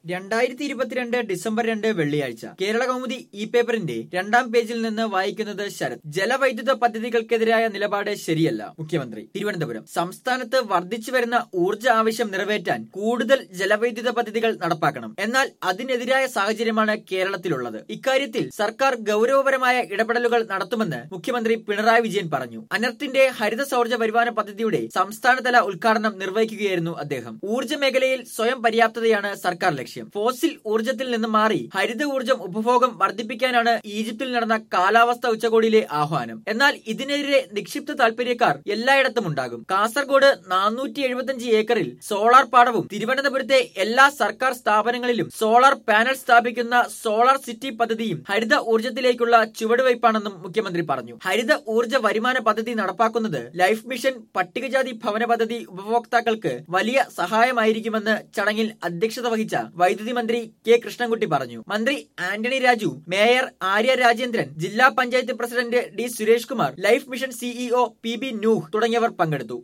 രണ്ടായിരത്തി ഇരുപത്തിരണ്ട് ഡിസംബർ രണ്ട് വെള്ളിയാഴ്ച കേരള കൗമുദി ഇ പേപ്പറിന്റെ രണ്ടാം പേജിൽ നിന്ന് വായിക്കുന്നത് ശരത് ജലവൈദ്യുത പദ്ധതികൾക്കെതിരായ നിലപാട് ശരിയല്ല മുഖ്യമന്ത്രി തിരുവനന്തപുരം സംസ്ഥാനത്ത് വർദ്ധിച്ചു വരുന്ന ഊർജ്ജ ആവശ്യം നിറവേറ്റാൻ കൂടുതൽ ജലവൈദ്യുത പദ്ധതികൾ നടപ്പാക്കണം എന്നാൽ അതിനെതിരായ സാഹചര്യമാണ് കേരളത്തിലുള്ളത് ഇക്കാര്യത്തിൽ സർക്കാർ ഗൗരവപരമായ ഇടപെടലുകൾ നടത്തുമെന്ന് മുഖ്യമന്ത്രി പിണറായി വിജയൻ പറഞ്ഞു അനർത്തിന്റെ ഹരിത സൗർജ്ജ വരുമാന പദ്ധതിയുടെ സംസ്ഥാനതല ഉദ്ഘാടനം നിർവഹിക്കുകയായിരുന്നു അദ്ദേഹം ഊർജ്ജ മേഖലയിൽ സ്വയം പര്യാപ്തതയാണ് സർക്കാർ ലക്ഷ്യം ഫോസിൽ ഊർജ്ജത്തിൽ നിന്ന് മാറി ഹരിത ഊർജ്ജം ഉപഭോഗം വർദ്ധിപ്പിക്കാനാണ് ഈജിപ്തിൽ നടന്ന കാലാവസ്ഥ ഉച്ചകോടിയിലെ ആഹ്വാനം എന്നാൽ ഇതിനെതിരെ നിക്ഷിപ്ത താൽപര്യക്കാർ എല്ലായിടത്തും ഉണ്ടാകും കാസർഗോഡ് നാനൂറ്റി എഴുപത്തിയഞ്ച് ഏക്കറിൽ സോളാർ പാടവും തിരുവനന്തപുരത്തെ എല്ലാ സർക്കാർ സ്ഥാപനങ്ങളിലും സോളാർ പാനൽ സ്ഥാപിക്കുന്ന സോളാർ സിറ്റി പദ്ധതിയും ഹരിത ഊർജ്ജത്തിലേക്കുള്ള ചുവടുവയ്പാണെന്നും മുഖ്യമന്ത്രി പറഞ്ഞു ഹരിത ഊർജ്ജ വരുമാന പദ്ധതി നടപ്പാക്കുന്നത് ലൈഫ് മിഷൻ പട്ടികജാതി ഭവന പദ്ധതി ഉപഭോക്താക്കൾക്ക് വലിയ സഹായമായിരിക്കുമെന്ന് ചടങ്ങിൽ അധ്യക്ഷത വഹിച്ച വൈദ്യുതി മന്ത്രി കെ കൃഷ്ണൻകുട്ടി പറഞ്ഞു മന്ത്രി ആന്റണി രാജു മേയർ ആര്യ രാജേന്ദ്രൻ ജില്ലാ panchayat president D Suresh Kumar life mission CEO P B Nooh തുടങ്ങിയവർ പങ്കെടുത്തു